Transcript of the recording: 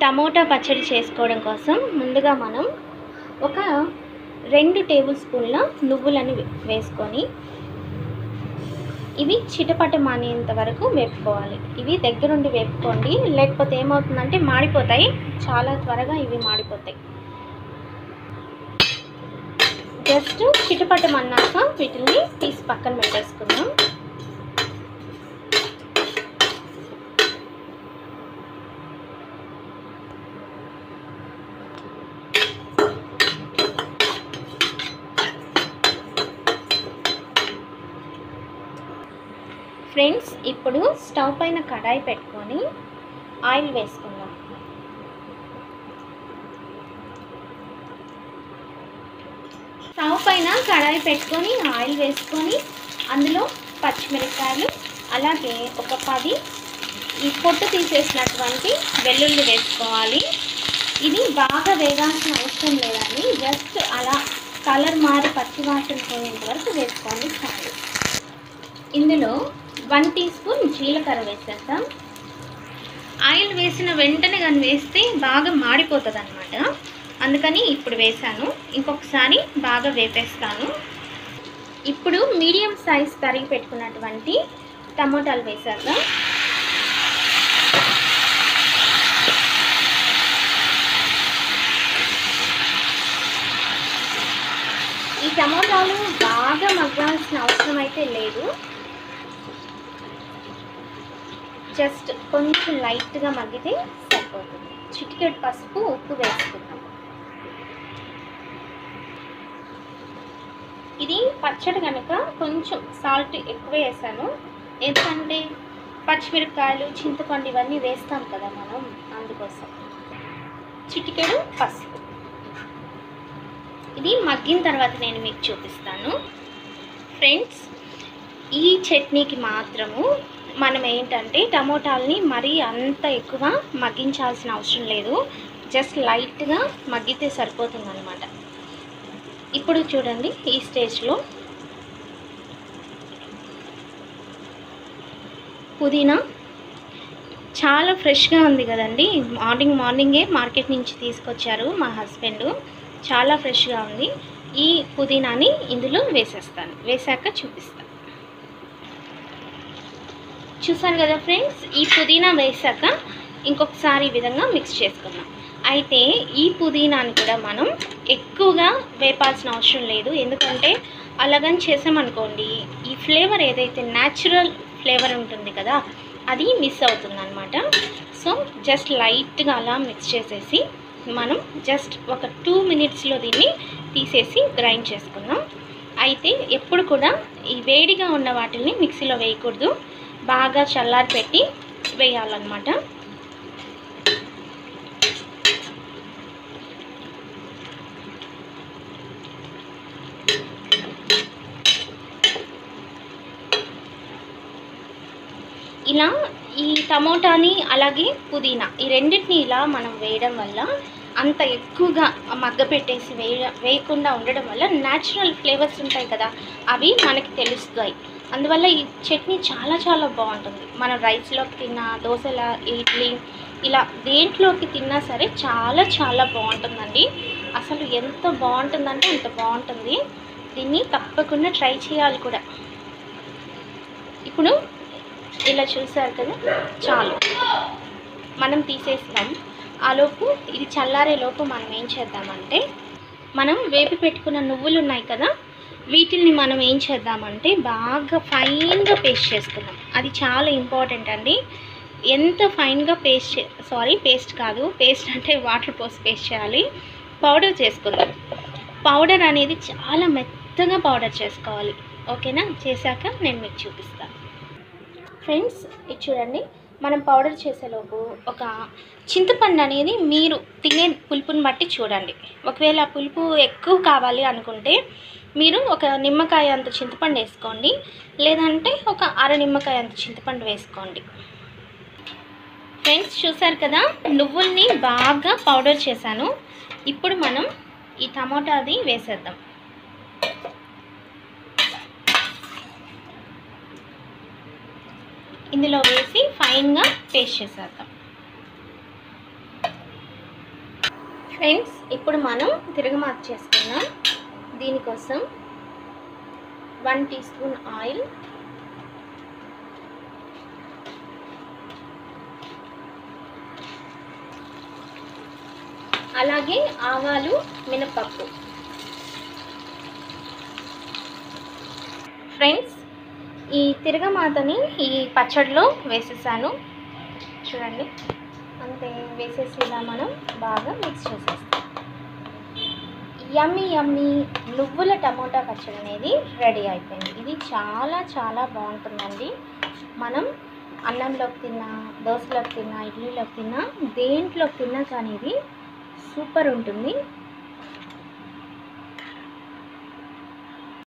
tomato పచ్చడి చేసుకోవడం కోసం ముందుగా మనం ఒక రెండు టేబుల్ స్పూన్ల నువ్వులను వే- వేసుకొని ఇవి చిటపట మానేంత వరకు వేపుకోవాలి ఇవి దగ్గరుండి వేపుకోండి లేకపోతే ఏమవుతుందంటే మాడిపోతాయి చాలా త్వరగా ఇవి మాడిపోతాయి జస్ట్ చిటపటం అన్నాక వీటిని తీసి పక్కన పెట్టేసుకుందాం ఫ్రెండ్స్ ఇప్పుడు స్టవ్ పైన కడాయి పెట్టుకొని ఆయిల్ వేసుకుందాం స్టవ్ పైన కడాయి పెట్టుకొని ఆయిల్ వేసుకొని అందులో పచ్చిమిరపకాయలు అలాగే ఒక పది ఈ పొట్టు తీసేసినటువంటి వెల్లుల్లి వేసుకోవాలి ఇది బాగా వేగాల్సిన అవసరం లేదండి జస్ట్ అలా కలర్ మారి పచ్చి వాసన పోయేంత వరకు వేసుకోండి చాలు ఇందులో వన్ టీ స్పూన్ జీలకర్ర వేసేద్దాం ఆయిల్ వేసిన వెంటనే కానీ వేస్తే బాగా మాడిపోతుంది అనమాట అందుకని ఇప్పుడు వేసాను ఇంకొకసారి బాగా వేపేస్తాను ఇప్పుడు మీడియం సైజ్ తరిగి పెట్టుకున్నటువంటి టమోటాలు వేసేద్దాం ఈ టమోటాలు బాగా మగ్గాల్సిన అవసరం అయితే లేదు జస్ట్ కొంచెం లైట్గా మగ్గితే సరిపోతుంది చిటికెట్ పసుపు ఉప్పు వేసుకుందాం ఇది పచ్చడి కనుక కొంచెం సాల్ట్ ఎక్కువ వేసాను ఎందుకంటే పచ్చిమిరపకాయలు చింతపండు ఇవన్నీ వేస్తాం కదా మనం అందుకోసం చిటికెడు పసుపు ఇది మగ్గిన తర్వాత నేను మీకు చూపిస్తాను ఫ్రెండ్స్ ఈ చట్నీకి మాత్రము మనం ఏంటంటే టమోటాలని మరీ అంత ఎక్కువ మగ్గించాల్సిన అవసరం లేదు జస్ట్ లైట్గా మగ్గితే సరిపోతుంది అనమాట ఇప్పుడు చూడండి ఈ స్టేజ్లో పుదీనా చాలా ఫ్రెష్గా ఉంది కదండి మార్నింగ్ మార్నింగే మార్కెట్ నుంచి తీసుకొచ్చారు మా హస్బెండ్ చాలా ఫ్రెష్గా ఉంది ఈ పుదీనాని ఇందులో వేసేస్తాను వేసాక చూపిస్తాను చూసాను కదా ఫ్రెండ్స్ ఈ పుదీనా వేసాక ఇంకొకసారి ఈ విధంగా మిక్స్ చేసుకుందాం అయితే ఈ పుదీనాని కూడా మనం ఎక్కువగా వేపాల్సిన అవసరం లేదు ఎందుకంటే అలాగని చేసామనుకోండి ఈ ఫ్లేవర్ ఏదైతే న్యాచురల్ ఫ్లేవర్ ఉంటుంది కదా అది మిస్ అవుతుంది అనమాట సో జస్ట్ లైట్గా అలా మిక్స్ చేసేసి మనం జస్ట్ ఒక టూ మినిట్స్లో దీన్ని తీసేసి గ్రైండ్ చేసుకుందాం అయితే ఎప్పుడు కూడా ఈ వేడిగా ఉన్న వాటిని మిక్సీలో వేయకూడదు బాగా చల్లారి పెట్టి వేయాలన్నమాట ఇలా ఈ టమోటాని అలాగే పుదీనా ఈ రెండింటిని ఇలా మనం వేయడం వల్ల అంత ఎక్కువగా మగ్గ పెట్టేసి వేయ వేయకుండా ఉండడం వల్ల న్యాచురల్ ఫ్లేవర్స్ ఉంటాయి కదా అవి మనకి తెలుస్తాయి అందువల్ల ఈ చట్నీ చాలా చాలా బాగుంటుంది మనం రైస్లోకి తిన్నా దోశల ఇడ్లీ ఇలా దేంట్లోకి తిన్నా సరే చాలా చాలా బాగుంటుందండి అసలు ఎంత బాగుంటుందంటే అంత బాగుంటుంది దీన్ని తప్పకుండా ట్రై చేయాలి కూడా ఇప్పుడు ఇలా చూసారు కదా చాలు మనం తీసేస్తాం ఆలోపు ఇది చల్లారే లోపు మనం ఏం చేద్దామంటే మనం వేపి పెట్టుకున్న నువ్వులు ఉన్నాయి కదా వీటిని మనం ఏం చేద్దామంటే బాగా ఫైన్గా పేస్ట్ చేసుకుందాం అది చాలా ఇంపార్టెంట్ అండి ఎంత ఫైన్గా పేస్ట్ సారీ పేస్ట్ కాదు పేస్ట్ అంటే వాటర్ పోసి పేస్ట్ చేయాలి పౌడర్ చేసుకుందాం పౌడర్ అనేది చాలా మెత్తగా పౌడర్ చేసుకోవాలి ఓకేనా చేశాక నేను మీకు చూపిస్తాను ఫ్రెండ్స్ ఇది చూడండి మనం పౌడర్ చేసేలోపు ఒక చింతపండు అనేది మీరు తినే పులుపుని బట్టి చూడండి ఒకవేళ ఆ పులుపు ఎక్కువ కావాలి అనుకుంటే మీరు ఒక నిమ్మకాయ అంత చింతపండు వేసుకోండి లేదంటే ఒక అర నిమ్మకాయ అంత చింతపండు వేసుకోండి ఫ్రెండ్స్ చూసారు కదా నువ్వుల్ని బాగా పౌడర్ చేశాను ఇప్పుడు మనం ఈ టమాటాది వేసేద్దాం ఇందులో వేసి ఫైన్గా పేస్ట్ చేసేద్దాం ఫ్రెండ్స్ ఇప్పుడు మనం తిరగమాత చేసుకుందాం దీనికోసం వన్ టీ స్పూన్ ఆయిల్ అలాగే ఆవాలు మినపప్పు ఫ్రెండ్స్ ఈ తిరగమాతని ఈ పచ్చడిలో వేసేసాను చూడండి అంతే వేసేసి ఇలా మనం బాగా మిక్స్ చేసేస్తాం యమ్మీ యమ్మీ నువ్వుల టమోటా పచ్చడి అనేది రెడీ అయిపోయింది ఇది చాలా చాలా బాగుంటుందండి మనం అన్నంలోకి తిన్నా దోశలోకి తిన్నా ఇడ్లీలోకి తిన్నా దేంట్లోకి తిన్నా కానీ ఇది సూపర్ ఉంటుంది